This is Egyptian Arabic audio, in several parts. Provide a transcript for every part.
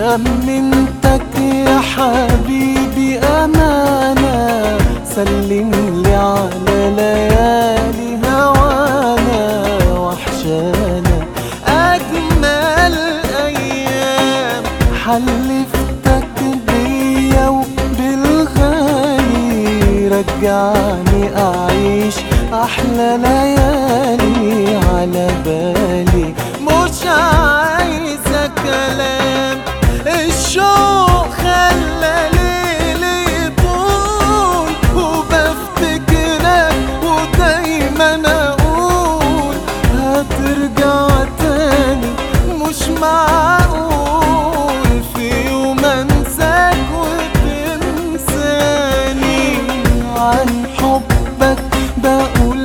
أمنتك يا حبيبي أمانة سلم لي على ليالي هوانا وحشانا أجمل أيام حلفتك بيا وبالغالي رجعني أعيش أحلى ليالي على بالي مش عايزة كلام الشوق خلى ليلي يطول وبفتكرك ودايما اقول هترجع تاني مش معقول في يوم انساك وتنساني عن حبك بقول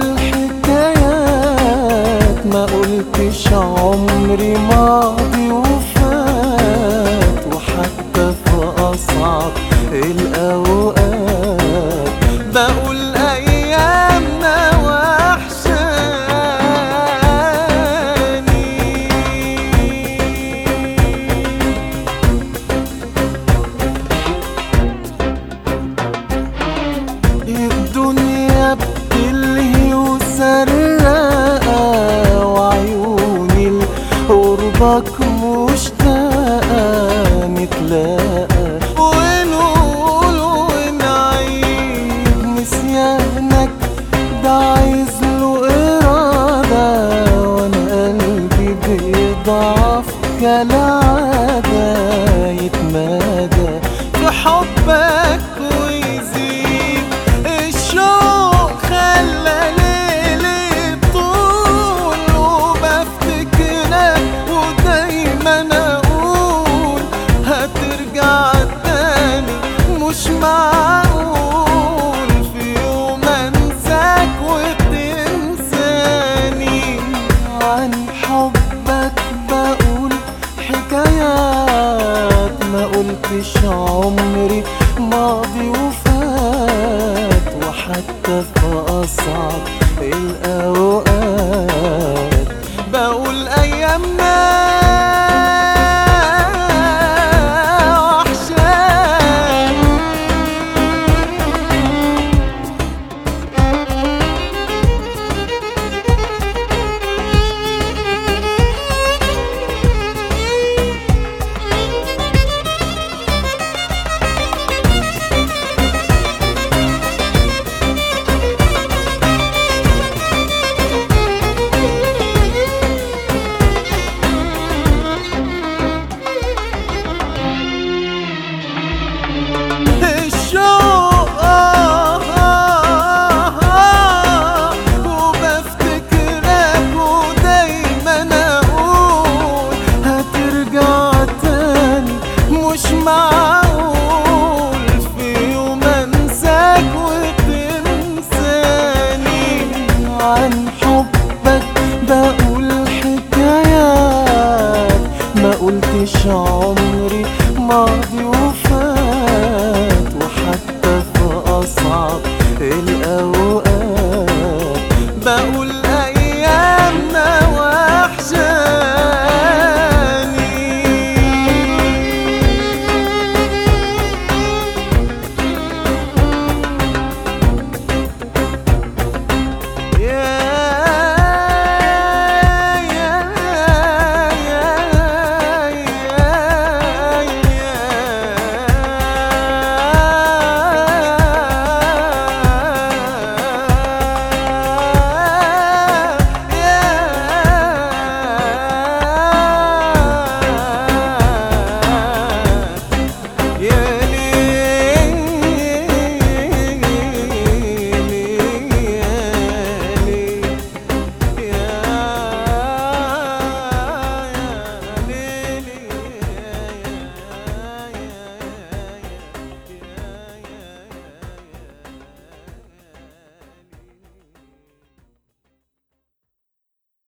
حكايات ما قلتش عمري ماضي وفات وحتى في أصعب الأوقات بقول أيامنا وحشاني الدنيا بتلهي وسرقة وعيوني لقربك مشتاقة نتلاقى ونقول ونعيد نسيانك ده عايز له إرادة وأنا قلبي بيضعف كالعادة يتمادى في حبك ويزيد الشوق خلى ليلي طول وبفتكرك ودايما اقول هترجع تاني مش معقول في يوم انساك وتنساني عن حبك بقول حكايات ما قلتش عمري ماضي وفات وحتى في أصعب الأوقات بقول أيامنا وحشاني الشوق آه آه آه وبفتكرك ودايما اقول هترجع تاني مش معقول في يوم انساك وتنساني عن حبك بقول حكايات ما قلتش عمري ماضي